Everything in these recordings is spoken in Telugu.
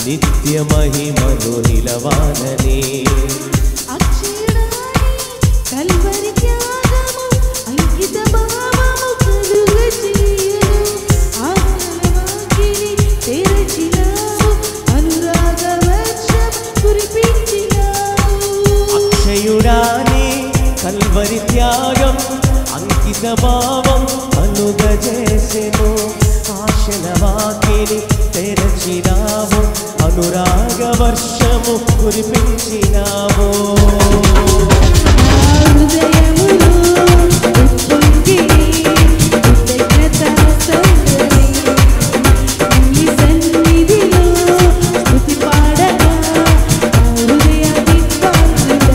నిత్య మహిమలు నిలవాలని అక్షరాన్ని కల్వరి త్యాగము అంకిత భావము కలుగజేయను ఆత్మవాకిని తెరచినావు అనురాగ వర్షం కురిపించినావు అక్షయుడాని కల్వరి త్యాగం అంకిత భావం అనుగజేసెను ఆశల వాకిలి తెరచినావు అనురాగ వర్షము కురిపించినావు హృదయములో ఉప్పొంగి కృతజ్ఞతా సంద్రమే నీ సన్నిధిలో స్తుతి పాడగా నా హృదయ విద్వాంసుడా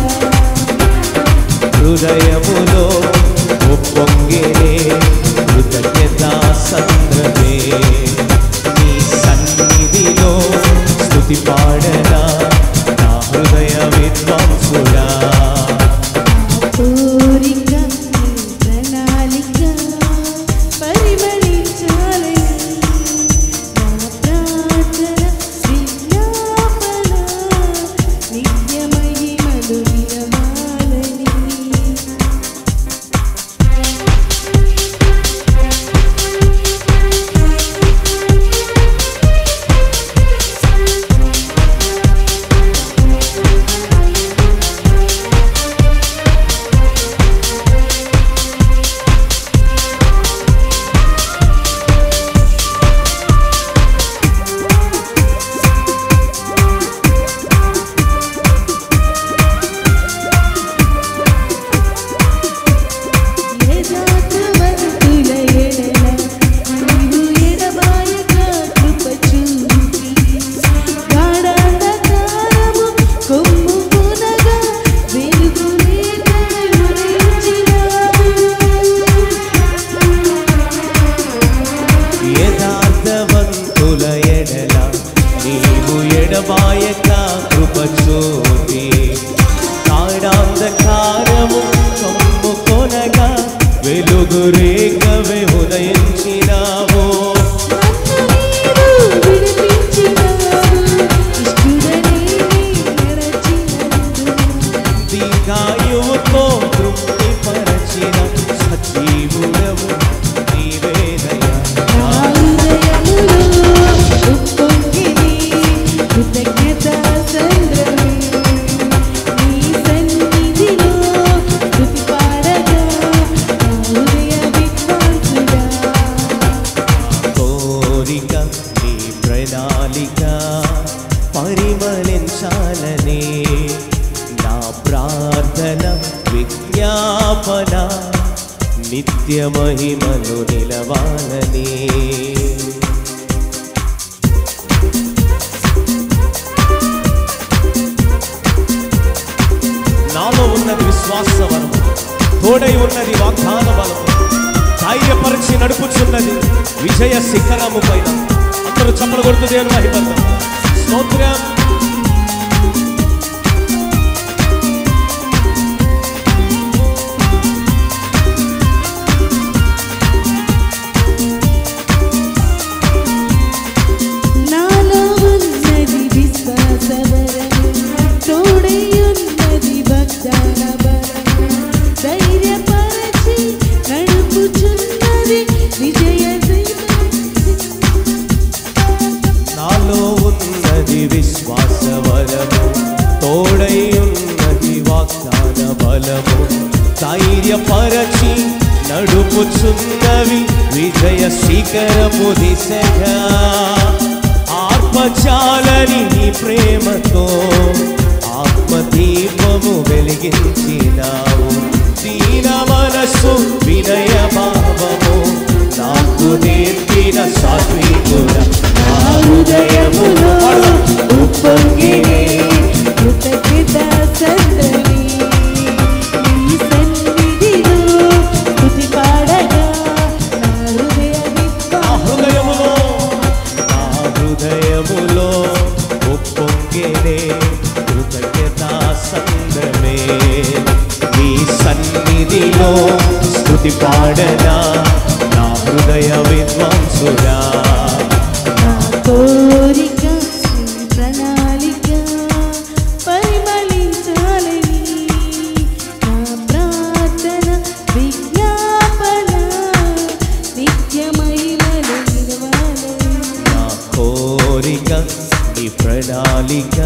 హృదయములో ఉప్పొంగినే కృతజ్ఞతా సంద్రమే నీ సన్నిధిలో స్తుతి పాడనా నా హృదయ విద్వాంసుడా కోరిక నీ ప్రణాళిక పరిమళించాలని నా ప్రార్థన విజ్ఞాపన నిత్య మహిమలు విరమాలని యథార్థవంతుల ఎడల నీవు ఎడబాయక కృప చూపి గాఢాంధకారము కొమ్ముకొనగా వెలుగు రేఖలు ఉదయించినావు. యథార్థవంతుల ఎడల నీవు ఎడబాయక కృప చూపి కాడాంధకారము కమ్ము కొనగా వెలుగు రేఖవే ఉదయించినావు నన్ను నీవు విడిపించినావు. ఇష్టుడనే నడచినందున దీర్ఘాయువుతో తృప్తి పరచిన సజీవుడవు నీవేదయా నా హృదయములో ఉప్పొంగిని కృతజ్ఞతా సంద్రమే. నీ సన్నిధిలో స్తుతి పాడగా నా హృదయ విద్వాంసుడా. కోరిక నీ ప్రణాళిక పరిమళించాలని నా ప్రార్థన విజ్ఞాపన నిత్య మహిమలు నిలవాలని నాలో ఉన్నది విశ్వాస వరం తోడై ఉన్నది వాగ్దాన బలం ధైర్యపరిచి నడుపుచున్నది విజయ శిఖరము పైన అందరూ చప్పలు కొడుతూ దేవుని మహిమద్దాం స్తోత్రం నాలో ఉన్నది విశ్వాసవరము తోడై ఉన్నది వాగ్దాన బలము ధైర్యపరచి నడుపుచున్నది విజయ నాలో ఉన్నది విశ్వాస బలము తోడై ఉన్నది వాగ్దాన బలము ధైర్యపరచి నడుపుచున్నవి విజయ శిఖరపు దిశగా ఆత్మచాలని నీ ప్రేమతో ఆత్మదీపము వెలిగించినావు దీన మనస్సు వినయ భావము నాకు నేర్పిన సాత్వికుల నా హృదయములో ఉప్పొంగినే కృతజ్ఞత సంద్రమే నీ సన్నిధిలో స్తుతి పాడగా నా హృదయ నా హృదయములో నా హృదయములో ఉప్పొంగినే కృతజ్ఞతా సంద్రమే నీ సన్నిధిలో స్తుతి పాడనా నా హృదయ విద్వాంసురా నా కోరిక నీ కోరిక నీ ప్రణాళిక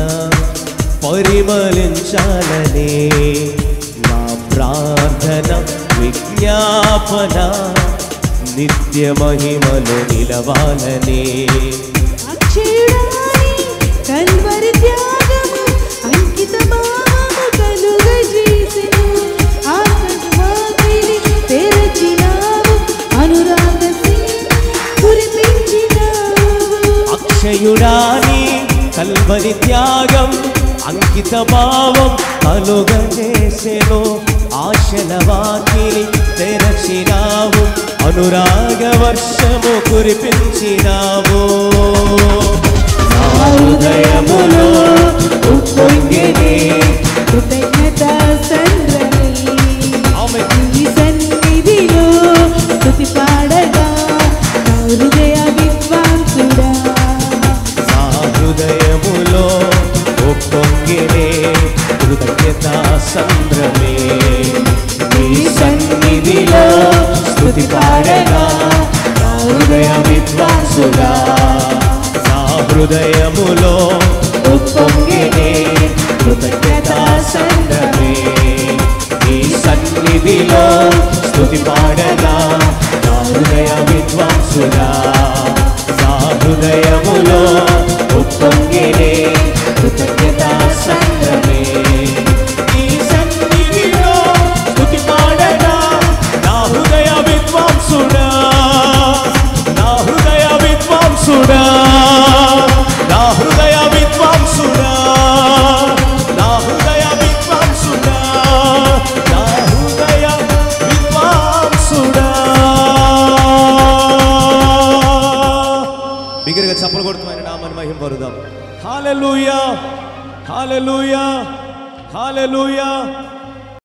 పరిమళించాలనే నా ప్రార్థన విజ్ఞాపన నిత్య మహిమలు నిలవాలనే అక్షయుడాని కల్వరి త్యాగము అంకిత భావము కలుగజేసెను. ఆకాశవాకిలి తెరచినావు, అనురాగ సీమ కురిపించినావు. అక్షయుడాని కల్వరి త్యాగం అంకిత భావం కలుగజేసెను ఆశల వాకిలి తెరచినావు అనురాగ వర్షము కురిపించినావు నా హృదయములో ఉప్పొంగిని కృతజ్ఞతా సంద్రమే. ఆమె నీ సన్నిధిలో స్తుతి పాడగా నా హృదయ విద్వాంసుడా నా హృదయములో ఒప్పొంగినే కృతజ్ఞత సంద్రమే నీ సన్నిధిలో స్తుతి పాడగా నా హృదయ విద్వాంసుగా నా హృదయములో ఒప్పొంగినే కృతజ్ఞత సంద్రమే నీ సన్నిధిలో స్తుతి పాడగా నా హృదయ విద్వాంసుగా నా హృదయములో ఉప్పొంగినే కృతజ్ఞత సంగమే నీ సన్నిధిలో స్తుతి పాడగా నా హృదయ విద్వాంసుడా నా హృదయ విద్వాంసుడా నా హృదయ విద్వాంసుడా నా హృదయ విద్వాంసుడా నా హృదయ విద్వాంసుడా బిగ్గరగా చప్పలు కొడుతున్న నామని మహిమ పరుదాం హాలెలూయా హాలెలూయా హాలెలూయా